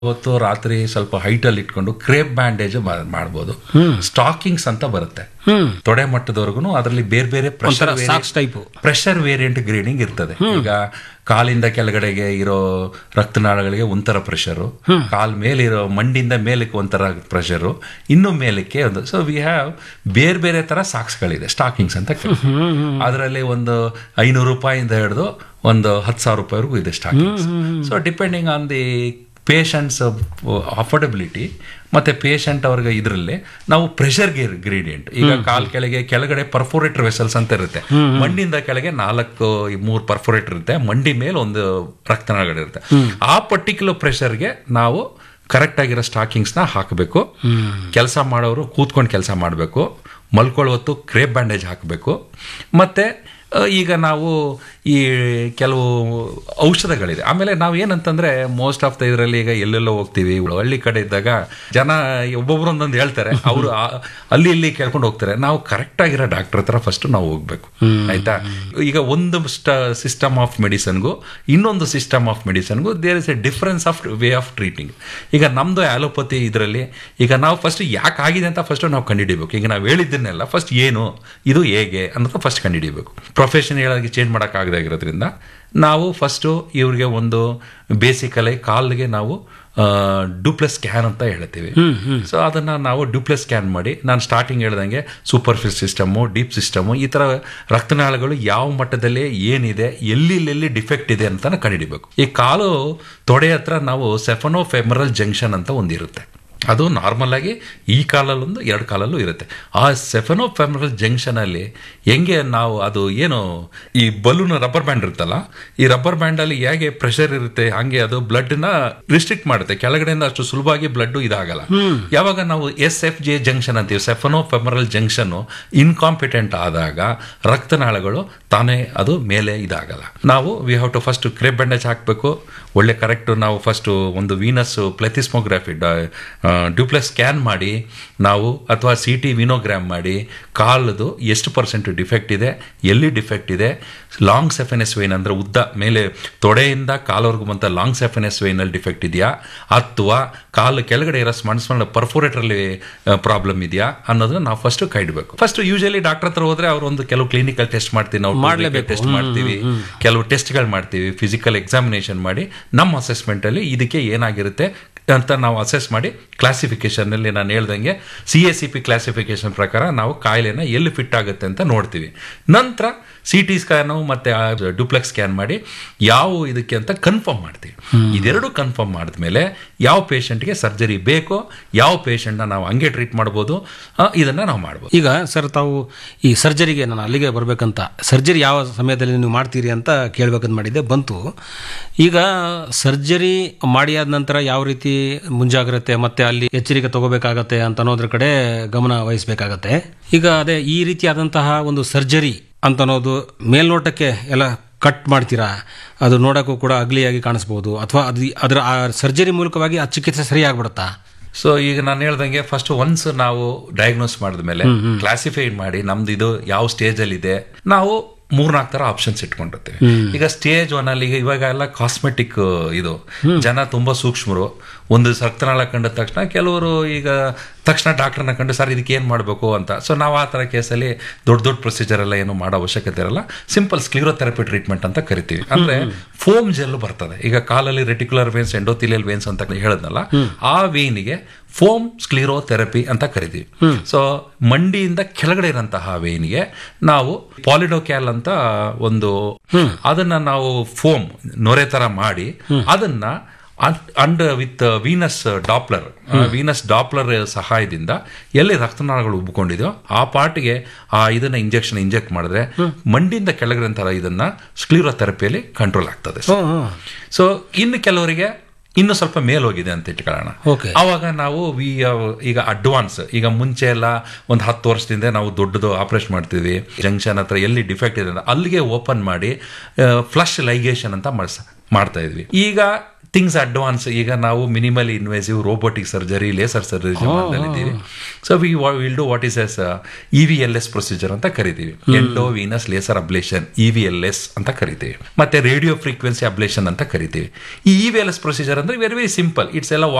ಅವತ್ತು ರಾತ್ರಿ ಸ್ವಲ್ಪ ಹೈಟ್ ಅಲ್ಲಿ ಇಟ್ಕೊಂಡು ಕ್ರೇಪ್ ಬ್ಯಾಂಡೇಜ್ ಮಾಡ್ಬೋದು ಸ್ಟಾಕಿಂಗ್ಸ್ ಅಂತ ಬರುತ್ತೆ ತೊಡೆ ಮಟ್ಟದವರೆಗೂ ಅದರಲ್ಲಿ ಬೇರೆ ಬೇರೆ pressure socks type pressure variant grading ಇರ್ತದೆ ಈಗ ಕಾಲಿಂದ ಕೆಳಗಡೆಗೆ ಇರೋ ರಕ್ತನಾಳಗಳಿಗೆ ಒಂಥರ ಪ್ರೆಷರು ಕಾಲ್ ಮೇಲೆ ಇರೋ ಮಂಡಿಯಿಂದ ಮೇಲಕ್ಕೆ ಒಂಥರ ಪ್ರೆಷರು ಇನ್ನು ಮೇಲಕ್ಕೆ ಒಂದು ಸೊ ವಿ ಹ್ಯಾವ್ ಬೇರೆ ಬೇರೆ ತರ ಸಾಕ್ಸ್ಗಳಿದೆ ಸ್ಟಾಕಿಂಗ್ಸ್ ಅಂತ ಅದರಲ್ಲಿ ಒಂದು ಐನೂರು ರೂಪಾಯಿಂದ ಹಿಡಿದು ಒಂದು ಹತ್ತು ಸಾವಿರ ರೂಪಾಯಿವರೆಗೂ ಇದೆ stockings so depending on the patients affordability ಮತ್ತೆ ಪೇಷಂಟ್ ಅವ್ರಿಗೆ ಇದರಲ್ಲಿ ನಾವು ಪ್ರೆಷರ್ ಗ್ರೇಡಿಯಂಟ್ ಈಗ ಕಾಲ್ ಕೆಳಗೆ ಕೆಳಗಡೆ ಪರ್ಫೋರೇಟರ್ ವೆಸಲ್ಸ್ ಅಂತ ಇರುತ್ತೆ ಮಂಡಿಯಿಂದ ಕೆಳಗೆ ನಾಲ್ಕು ಮೂರು ಪರ್ಫೋರೇಟರ್ ಇರುತ್ತೆ ಮಂಡಿ ಮೇಲೆ ಒಂದು ರಕ್ತನಾಳಗಳಿರುತ್ತೆ ಆ ಪರ್ಟಿಕ್ಯುಲರ್ ಪ್ರೆಷರ್ಗೆ ನಾವು ಕರೆಕ್ಟ್ ಆಗಿರೋ ಸ್ಟಾಕಿಂಗ್ಸ್ನ ಹಾಕಬೇಕು ಕೆಲಸ ಮಾಡೋರು ಕೂತ್ಕೊಂಡು ಕೆಲಸ ಮಾಡಬೇಕು ಮಲ್ಕೊಳ್ಳೋ ಹೊತ್ತು ಕ್ರೇಪ್ ಬ್ಯಾಂಡೇಜ್ ಹಾಕಬೇಕು ಮತ್ತೆ ಆ, ಈಗ ನಾವು ಈ ಕೆಲವು ಔಷಧಗಳಿದೆ ಆಮೇಲೆ ನಾವು ಏನಂತಂದ್ರೆ ಮೋಸ್ಟ್ ಆಫ್ ದ ಇದರಲ್ಲಿ ಈಗ ಎಲ್ಲೆಲ್ಲೋ ಹೋಗ್ತೀವಿ ಹಳ್ಳಿ ಕಡೆ ಇದ್ದಾಗ ಜನ ಒಬ್ಬೊಬ್ರು ಒಂದೊಂದು ಹೇಳ್ತಾರೆ ಅವರು ಅಲ್ಲಿ ಇಲ್ಲಿ ಕೇಳ್ಕೊಂಡು ಹೋಗ್ತಾರೆ ನಾವು ಕರೆಕ್ಟ್ ಆಗಿರೋ ಡಾಕ್ಟರ್ ಹತ್ರ ಫಸ್ಟ್ ನಾವು ಹೋಗ್ಬೇಕು ಆಯ್ತಾ ಈಗ ಒಂದು ಸಿಸ್ಟಮ್ ಆಫ್ ಮೆಡಿಸನ್ಗೂ ಇನ್ನೊಂದು ಸಿಸ್ಟಮ್ ಆಫ್ ಮೆಡಿಸನ್ಗೂ there is a difference of way of treating ಈಗ ನಮ್ದು ಆಲೋಪತಿ ಇದರಲ್ಲಿ ಈಗ ನಾವು ಫಸ್ಟ್ ಯಾಕೆ ಆಗಿದೆ ಅಂತ ಫಸ್ಟ್ ನಾವು ಕಂಡುಹಿಡಿಬೇಕು ಈಗ ನಾವು ಹೇಳಿದ್ದನ್ನೆಲ್ಲ ಫಸ್ಟ್ ಏನು ಇದು ಹೇಗೆ ಅನ್ನೋದು ಫಸ್ಟ್ ಕಂಡುಹಿಡಿಬೇಕು ಪ್ರೊಫೆಷನ್ ಹೇಳೋದಕ್ಕೆ ಚೇಂಜ್ ಮಾಡೋಕ್ಕಾಗದಾಗಿರೋದ್ರಿಂದ ನಾವು ಫಸ್ಟು ಇವ್ರಿಗೆ ಒಂದು ಬೇಸಿಕಲಿ ಕಾಲ್ಗೆ ನಾವು ಡ್ಯೂಪ್ಲೆಸ್ ಸ್ಕ್ಯಾನ್ ಅಂತ ಹೇಳ್ತೀವಿ ಸೊ ಅದನ್ನ ನಾವು ಡ್ಯೂಪ್ಲೆಸ್ ಸ್ಕ್ಯಾನ್ ಮಾಡಿ ನಾನು ಸ್ಟಾರ್ಟಿಂಗ್ ಹೇಳ್ದಂಗೆ ಸೂಪರ್ಫಿಲ್ ಸಿಸ್ಟಮು ಡೀಪ್ ಸಿಸ್ಟಮು ಈ ಥರ ರಕ್ತನಾಳಗಳು ಯಾವ ಮಟ್ಟದಲ್ಲಿ ಏನಿದೆ ಎಲ್ಲಿ ಎಲ್ಲಿ ಡಿಫೆಕ್ಟ್ ಇದೆ ಅಂತ ಕಂಡುಹಿಡಿಬೇಕು ಈ ಕಾಲು ತೊಡೆ ಹತ್ರ ನಾವು ಸೆಫನೋ ಫೆಮರಲ್ ಜಂಕ್ಷನ್ ಅಂತ ಒಂದಿರುತ್ತೆ ಅದು ನಾರ್ಮಲ್ ಆಗಿ ಈ ಕಾಲಲ್ಲೊಂದು ಎರಡು ಕಾಲಲ್ಲೂ ಇರುತ್ತೆ ಆ ಸೆಫನೋ ಫೆಮರಲ್ ಜಂಕ್ಷನ್ ಅಲ್ಲಿ ಹೆಂಗೆ ನಾವು ಅದು ಏನು ಈ ಬಲೂನ್ ರಬ್ಬರ್ ಬ್ಯಾಂಡ್ ಇರುತ್ತಲ್ಲ ಈ ರಬ್ಬರ್ ಬ್ಯಾಂಡ್ ಅಲ್ಲಿ ಹೇಗೆ ಪ್ರೆಷರ್ ಇರುತ್ತೆ ಹಂಗೆ ಅದು ಬ್ಲಡ್ ನ ರಿಸ್ಟ್ರಿಕ್ಟ್ ಮಾಡುತ್ತೆ ಕೆಳಗಡೆಯಿಂದ ಅಷ್ಟು ಸುಲಭವಾಗಿ ಬ್ಲಡ್ ಇದಾಗಲ್ಲ ಯಾವಾಗ ನಾವು ಎಸ್ ಎಫ್ ಜೆ ಜಂಕ್ಷನ್ ಅಂತೀವಿ ಸೆಫನೋ ಫೆಮರಲ್ ಜಂಕ್ಷನ್ ಇನ್ಕಾಂಪಿಟೆಂಟ್ ಆದಾಗ ರಕ್ತನಾಳಗಳು ತಾನೇ ಅದು ಮೇಲೆ ಇದಾಗಲ್ಲ ನಾವು we have to first crepe bandage ಹಾಕಬೇಕು ಒಳ್ಳೆ ಕರೆಕ್ಟ್ ನಾವು ಫಸ್ಟ್ ಒಂದು ವೀನಸ್ ಪ್ಲೆಥಿಸ್ಮೋಗ್ರಫಿ ಡ್ಯೂಪ್ಲೆಸ್ ಸ್ಕ್ಯಾನ್ ಮಾಡಿ ನಾವು ಅಥವಾ ಸಿ ಟಿ ವಿನೋಗ್ರಾಮ್ ಮಾಡಿ ಕಾಲದು ಎಷ್ಟು ಪರ್ಸೆಂಟ್ ಡಿಫೆಕ್ಟ್ ಇದೆ ಎಲ್ಲಿ ಡಿಫೆಕ್ಟ್ ಇದೆ ಲಾಂಗ್ ಸೆಫೆನೆಸ್ ವೈನ್ ಅಂದ್ರೆ ಉದ್ದ ಮೇಲೆ ತೊಡೆಯಿಂದ ಕಾಲವರೆಗೂ ಬಂತ ಲಾಂಗ್ ಸೆಫೆನೆಸ್ ವೈನಲ್ಲಿ ಡಿಫೆಕ್ಟ್ ಇದೆಯಾ ಅಥವಾ ಕಾಲು ಕೆಳಗಡೆ ಇರೋ ಸ್ಮಣ್ ಸ್ಮಣ್ ಪರ್ಫೋರೇಟರ್ಲಿ ಪ್ರಾಬ್ಲಮ್ ಇದೆಯಾ ಅನ್ನೋದನ್ನ ನಾವು ಫಸ್ಟ್ ಕೈಡ್ಬೇಕು ಫಸ್ಟ್ ಯೂಶಲಿ ಡಾಕ್ಟರ್ ಹತ್ರ ಹೋದ್ರೆ ಅವ್ರು ಒಂದು ಕೆಲವು ಕ್ಲಿನಿಕಲ್ ಟೆಸ್ಟ್ ಮಾಡ್ತೀವಿ ನಾವು ಮಾಡ್ಲೇಬೇಕು. ಟೆಸ್ಟ್ ಮಾಡ್ತೀವಿ ಕೆಲವು ಟೆಸ್ಟ್ಗಳು ಮಾಡ್ತೀವಿ ಫಿಸಿಕಲ್ ಎಕ್ಸಾಮಿನೇಷನ್ ಮಾಡಿ ನಮ್ಮ ಅಸೆಸ್ಮೆಂಟ್ ಅಲ್ಲಿ ಇದಕ್ಕೆ ಏನಾಗಿರುತ್ತೆ ಅಂತ ನಾವು ಅಸೆಸ್ ಮಾಡಿ ಕ್ಲಾಸಿಫಿಕೇಶನ್ ಅಲ್ಲಿ ನಾನು ಹೇಳ್ದಂಗೆ C S C P classification ಪ್ರಕಾರ ನಾವು ಕಾಯಿಲೆನ ಎಲ್ಲಿ ಫಿಟ್ ಆಗುತ್ತೆ ಅಂತ ನೋಡ್ತೀವಿ ನಂತರ ಸಿ ಟಿ ಸ್ಕ್ಯಾನು ಮತ್ತೆ ಡ್ಯೂಪ್ಲೆಕ್ಸ್ ಸ್ಕ್ಯಾನ್ ಮಾಡಿ ಯಾವ ಇದಕ್ಕೆ ಅಂತ ಕನ್ಫರ್ಮ್ ಮಾಡ್ತೀವಿ ಇದೆರಡು ಕನ್ಫರ್ಮ್ ಮಾಡಿದ್ಮೇಲೆ ಯಾವ ಪೇಷಂಟ್ಗೆ ಸರ್ಜರಿ ಬೇಕೋ ಯಾವ ಪೇಷಂಟ್ನ ನಾವು ಹಂಗೆ ಟ್ರೀಟ್ ಮಾಡ್ಬೋದು ಆ, ಇದನ್ನ ನಾವು ಮಾಡ್ಬೋದು ಈಗ ಸರ್ ತಾವು ಈ ಸರ್ಜರಿಗೆ ನಾನು ಅಲ್ಲಿಗೆ ಬರಬೇಕಂತ ಸರ್ಜರಿ ಯಾವ ಸಮಯದಲ್ಲಿ ನೀವು ಮಾಡ್ತೀರಿ ಅಂತ ಕೇಳಬೇಕಂತ ಮಾಡಿದ್ದೆ ಬಂತು ಈಗ ಸರ್ಜರಿ ಮಾಡಿ ಆದ ನಂತರ ಯಾವ ರೀತಿ ಮುಂಜಾಗ್ರತೆ ಮತ್ತೆ ಅಲ್ಲಿ ಎಚ್ಚರಿಕೆ ತಗೋಬೇಕಾಗತ್ತೆ ಅಂತ ಅನ್ನೋದ್ರ ಕಡೆ ಗಮನ ವಹಿಸಬೇಕಾಗತ್ತೆ ಈಗ ಅದೇ ಈ ರೀತಿಯಾದಂತಹ ಒಂದು ಸರ್ಜರಿ ಅಂತ ಅನ್ನೋದು ಮೇಲ್ನೋಟಕ್ಕೆ ಎಲ್ಲ ಕಟ್ ಮಾಡ್ತೀರಾ ಅದು ನೋಡೋಕ್ಕೂ ಕೂಡ ಅಗ್ಲಿಯಾಗಿ ಕಾಣಿಸ್ಬೋದು ಅಥವಾ ಅದು ಅದರ ಆ ಸರ್ಜರಿ ಮೂಲಕವಾಗಿ ಆ ಚಿಕಿತ್ಸೆ ಸರಿ ಆಗ್ಬಿಡುತ್ತಾ ಸೊ ಈಗ ನಾನು ಹೇಳ್ದಂಗೆ ಫಸ್ಟ್ ಒನ್ಸ್ ನಾವು ಡಯಾಗ್ನೋಸ್ ಮಾಡಿದ್ಮೇಲೆ ಕ್ಲಾಸಿಫೈ ಮಾಡಿ ನಮ್ದು ಇದು ಯಾವ ಸ್ಟೇಜ್ ಅಲ್ಲಿ ಇದೆ ನಾವು ಮೂರ್ನಾಲ್ಕು ತರ ಆಪ್ಷನ್ಸ್ ಇಟ್ಕೊಂಡಿರ್ತೀವಿ ಈಗ ಸ್ಟೇಜ್ ಒನ್ ಅಲ್ಲಿ ಈಗ ಇವಾಗ ಎಲ್ಲ ಕಾಸ್ಮೆಟಿಕ್ ಇದು ಜನ ತುಂಬಾ ಸೂಕ್ಷ್ಮರು ಒಂದು ರಕ್ತನಾಳ ಕಂಡ ತಕ್ಷಣ ಕೆಲವರು ಈಗ ತಕ್ಷಣ ಡಾಕ್ಟರ್ನ ಕಂಡು ಸರ್ ಇದಕ್ಕೆ ಏನು ಮಾಡಬೇಕು ಅಂತ ಸೊ ನಾವು ಆ ಥರ ಕೇಸಲ್ಲಿ ದೊಡ್ಡ ದೊಡ್ಡ ಪ್ರೊಸೀಜರ್ ಎಲ್ಲ ಏನು ಮಾಡೋ ಅವಶ್ಯಕತೆ ಇರಲ್ಲ ಸಿಂಪಲ್ ಸ್ಕ್ಲಿರೋಥೆರಪಿ ಟ್ರೀಟ್ಮೆಂಟ್ ಅಂತ ಕರಿತೀವಿ ಅಂದ್ರೆ ಫೋಮ್ ಜೆಲ್ ಬರ್ತದೆ ಈಗ ಕಾಲಲ್ಲಿ ರೆಟಿಕ್ಯುಲರ್ ವೇನ್ಸ್ ಎಂಡೋಥಿಲಿಯಲ್ ವೇನ್ಸ್ ಅಂತ ಹೇಳದ್ನಲ್ಲ ಆ ವೇನಿಗೆ ಫೋಮ್ ಸ್ಕ್ಲಿರೋಥೆರಪಿ ಅಂತ ಕರಿತೀವಿ ಸೊ ಮಂಡಿಯಿಂದ ಕೆಳಗಡೆ ಇರೋಂತಹ ವೇನಿಗೆ ನಾವು ಪಾಲಿಡೋಕ್ಯಾಲ್ ಅಂತ ಒಂದು ಅದನ್ನ ನಾವು ಫೋಮ್ ನೊರೆ ತರ ಮಾಡಿ ಅದನ್ನ and with venous Doppler venous Doppler ಸಹಾಯದಿಂದ ಎಲ್ಲಿ ರಕ್ತನಾಳಗಳು ಉಬ್ಕೊಂಡಿದೆಯೋ ಆ ಪಾರ್ಟ್ಗೆ ಆ ಇದನ್ನ ಇಂಜೆಕ್ಷನ್ ಇಂಜೆಕ್ಟ್ ಮಾಡಿದ್ರೆ ಮಂಡಿಯಿಂದ ಕೆಳಗಿರಂತಹ ಇದನ್ನ ಸ್ಕ್ಲಿರೋಥೆರಪಿಯಲ್ಲಿ ಕಂಟ್ರೋಲ್ ಆಗ್ತದೆ ಸೊ ಇನ್ನು ಕೆಲವರಿಗೆ ಇನ್ನು ಸ್ವಲ್ಪ ಮೇಲ್ ಹೋಗಿದೆ ಅಂತ ಇಟ್ಕೊಳ್ಳೋಣ ಓಕೆ ಅವಾಗ ನಾವು ವಿ ಈಗ ಅಡ್ವಾನ್ಸ್ ಈಗ ಮುಂಚೆ ಎಲ್ಲ ಒಂದು ಹತ್ತು ವರ್ಷದಿಂದ ನಾವು ದೊಡ್ಡದು ಆಪರೇಷನ್ ಮಾಡ್ತಿದ್ವಿ ಜಂಕ್ಷನ್ ಹತ್ರ ಎಲ್ಲಿ ಡಿಫೆಕ್ಟ್ ಇದೆ ಅಂತ ಅಲ್ಲಿಗೆ ಓಪನ್ ಮಾಡಿ ಫ್ಲಶ್ ಲೈಗೇಷನ್ ಅಂತ ಮಾಡಿಸ ಮಾಡ್ತಾ ಇದ್ವಿ ಈಗ ಥಿಂಗ್ಸ್ ಅಡ್ವಾನ್ಸ್ ಈಗ ನಾವು minimal invasive robotic surgery laser surgery ಇದ್ದೀವಿ so we will do what is S E V L S procedure ಅಂತ ಕರಿತೀವಿ endovenous laser ablation E V L S ಅಂತ ಕರಿತೀವಿ ಮತ್ತೆ ರೇಡಿಯೋ ಫ್ರೀಕ್ವೆನ್ಸಿ ಅಬ್ಲೇಷನ್ ಅಂತ ಕರಿತೀವಿ ಈ E V L S procedure ಅಂದ್ರೆ ವೆರಿ ವೆರಿ ಸಿಂಪಲ್ ಇಟ್ಸ್ ಎಲ್ಲ